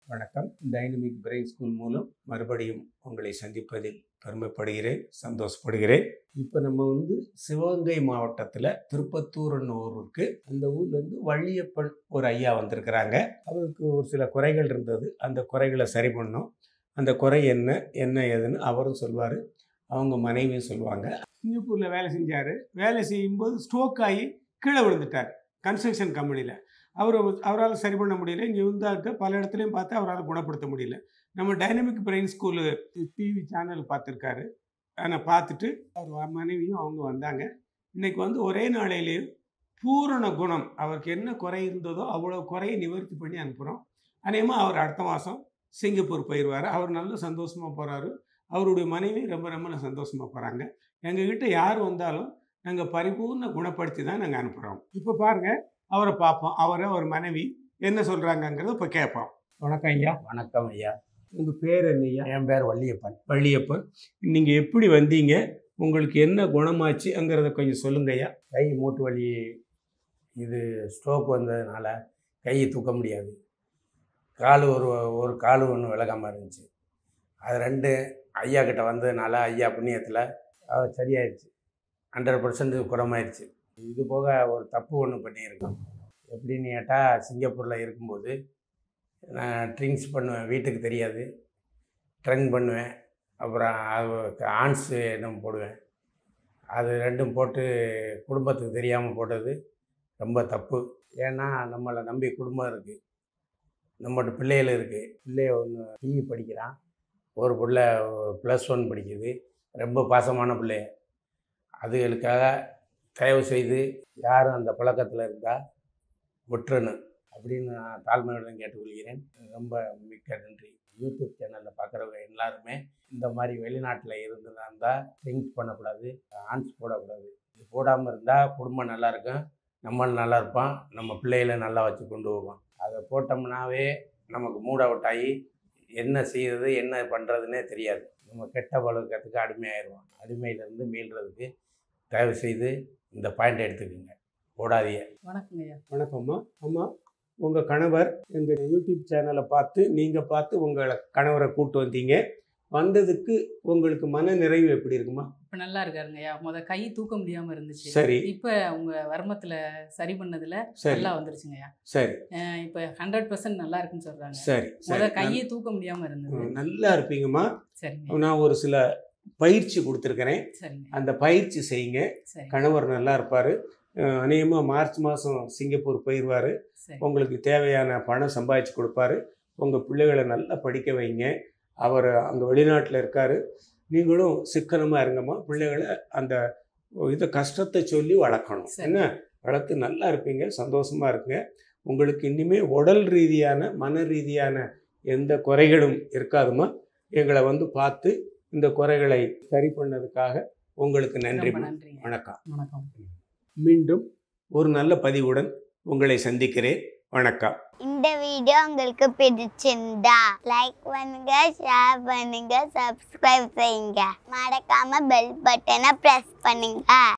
வணக்கம் dynamic brain school மூலம் மறுபடியும் உங்களை சந்திப்பதில் பெருமைப்படுகிறேன் சந்தோஷப்படுகிறேன் இப்போ நம்ம வந்து சிவகங்கை மாவட்டத்தில் திருப்பத்தூர்னு ஊர் இருக்கு அந்த ஊர்லேருந்து வள்ளியப்பன் ஒரு ஐயா வந்திருக்கிறாங்க அவருக்கு ஒரு சில குறைகள் இருந்தது அந்த குறைகளை சரி பண்ணோம் அந்த குறை என்ன என்ன ஏதுன்னு அவரும் சொல்வார் அவங்க மனைவியும் சொல்லுவாங்க சிங்கப்பூரில் வேலை செஞ்சார் வேலை செய்யும்போது ஸ்ட்ரோக் ஆகி கீழே விழுந்துட்டார் கன்ஸ்ட்ரக்ஷன் கம்பெனியில் அவர் அவரால் சரி பண்ண முடியல இங்கே வந்தாக்க பல இடத்துலையும் பார்த்து அவரால் குணப்படுத்த முடியல நம்ம dynamic brain school TV channel பார்த்துருக்காரு ஆனால் பார்த்துட்டு அவர் மனைவியும் அவங்க வந்தாங்க இன்னைக்கு வந்து ஒரே நாளையிலேயே பூரண குணம் அவருக்கு என்ன குறை இருந்ததோ அவ்வளோ குறையை நிவர்த்தி பண்ணி அனுப்புகிறோம் அநேகமாக அவர் அடுத்த மாதம் சிங்கப்பூர் போயிடுவார் அவர் நல்ல சந்தோஷமாக போகிறாரு அவருடைய மனைவி ரொம்ப ரொம்ப சந்தோஷமாக போகிறாங்க எங்ககிட்ட யார் வந்தாலும் நாங்கள் பரிபூர்ண குணப்படுத்தி தான் நாங்கள் அனுப்புகிறோம் இப்போ பாருங்கள் அவரை பார்ப்போம் அவரை ஒரு மனைவி என்ன சொல்கிறாங்கங்கிறத இப்போ கேட்போம் வணக்கம் ஐயா வணக்கம் ஐயா உங்கள் பேர் என்ன ஐயா என் பேர் வள்ளியப்பன் வள்ளியப்பன் நீங்கள் எப்படி வந்தீங்க உங்களுக்கு என்ன குணமாச்சுங்கிறத கொஞ்சம் சொல்லுங்க ஐயா கை மூட்டு வலி இது ஸ்ட்ரோக் வந்ததுனால கையை தூக்க முடியாது கால் ஒரு ஒரு கால் ஒன்று விலகாமல் இருந்துச்சு அது ரெண்டு ஐயா கிட்ட வந்ததுனால ஐயா புண்ணியத்தில் அது சரியாயிடுச்சு ஹண்ட்ரட் பர்சன்ட் குணமாயிருச்சு இது போக ஒரு தப்பு ஒன்று பண்ணியிருக்கோம் எப்படின்னு கேட்டால் சிங்கப்பூரில் இருக்கும்போது நான் ட்ரிங்க்ஸ் பண்ணுவேன் வீட்டுக்கு தெரியாது ட்ரங்க் பண்ணுவேன் அப்புறம் அது ஆன்ஸ் எண்ணம் போடுவேன் அது ரெண்டும் போட்டு குடும்பத்துக்கு தெரியாமல் போட்டது ரொம்ப தப்பு ஏன்னா நம்மளை நம்பி குடும்பம் இருக்குது நம்மகிட்ட பிள்ளைகள் இருக்குது பிள்ளைய ஒன்று பிஇ படிக்கிறான் ஒரு பிள்ளை ப்ளஸ் ஒன் படிக்குது ரொம்ப பாசமான பிள்ளைய அதுகளுக்காக தயவு செய்து யாரும் அந்த பழக்கத்தில் இருந்தால் விட்டுறணும் அப்படின்னு நான் தாழ்மையுடன் கேட்டுக்கொள்கிறேன் ரொம்ப மிக்க நன்றி யூடியூப் சேனலில் பார்க்குறவங்க எல்லாருமே இந்த மாதிரி வெளிநாட்டில் இருந்ததா இருந்தால் ட்ரிங்க்ஸ் பண்ணக்கூடாது ஆன்ஸ் போடக்கூடாது இது போடாமல் இருந்தால் குடும்பம் நல்லா இருக்கும் நம்மளும் நல்லா இருப்பான் நம்ம பிள்ளைகளை நல்லா வச்சு கொண்டு போவோம் அதை போட்டோம்னாவே நமக்கு மூட் அவுட் ஆகி என்ன செய்யறது என்ன பண்ணுறதுனே தெரியாது நம்ம கெட்ட பழக்கத்துக்கு அடிமையாயிடுவோம் அடிமையிலேருந்து மீள்றதுக்கு தயவு செய்து இந்த பாயிண்ட் எடுத்துக்கோங்க போடாதீங்க வணக்கங்க ஐயா வணக்கம்மா அம்மா உங்கள் கணவர் எங்கள் யூடியூப் சேனலை பார்த்து நீங்கள் பார்த்து உங்களை கணவரை கூட்டு வந்தீங்க வந்ததுக்கு உங்களுக்கு மன நிறைவு எப்படி இருக்குமா இப்போ நல்லா இருக்காருங்க ஐயா முத கை தூக்க முடியாம இருந்துச்சு சரி இப்போ உங்க வர்மத்துல சரி பண்ணதுல சரி நல்லா வந்துருச்சுங்க ஐயா சரி அஹ் இப்போ ஹண்ட்ரட் பர்சன்ட் நல்லா இருக்குன்னு சொல்றாங்க சரி முத சரி கையை தூக்க முடியாம இருந்தது நல்- நல்லா இருப்பீங்கம்மா சரிங்க நான் ஒரு சில பயிற்சி கொடுத்துருக்கிறேன் சரிங்க அந்த பயிற்சி செய்யுங்க சரி கணவர் நல்லா இருப்பார் அநேகமாக மார்ச் மாதம் சிங்கப்பூர் போயிடுவார் சரி உங்களுக்கு தேவையான பணம் சம்பாதிச்சு கொடுப்பாரு உங்கள் பிள்ளைகளை நல்லா படிக்க வைங்க அவர் அங்கே வெளிநாட்டில் இருக்கார் நீங்களும் சிக்கனமாக இருங்கம்மா பிள்ளைகளை அந்த இதை கஷ்டத்தை சொல்லி வளர்க்கணும் சரி. என்ன வளர்த்து நல்லா இருப்பீங்க சந்தோஷமாக இருக்குங்க உங்களுக்கு இனிமேல் உடல் ரீதியான மன ரீதியான எந்த குறைகளும் இருக்காதுமா எங்களை வந்து பார்த்து இந்த குறைகளை சரி பண்ணதுக்காக உங்களுக்கு நன்றி ரொம்ப நன்றிங்க வணக்கம் வணக்கம் மீண்டும் ஒரு நல்ல பதிவுடன் உங்களை சந்திக்கிறேன் வணக்கம் இந்த வீடியோ உங்களுக்கு பிடிச்சிருந்தா லைக் பண்ணுங்க ஷேர் பண்ணுங்க சப்ஸ்கிரைப் செய்யுங்க மறக்காம பெல் பட்டனை பிரஸ் பண்ணுங்க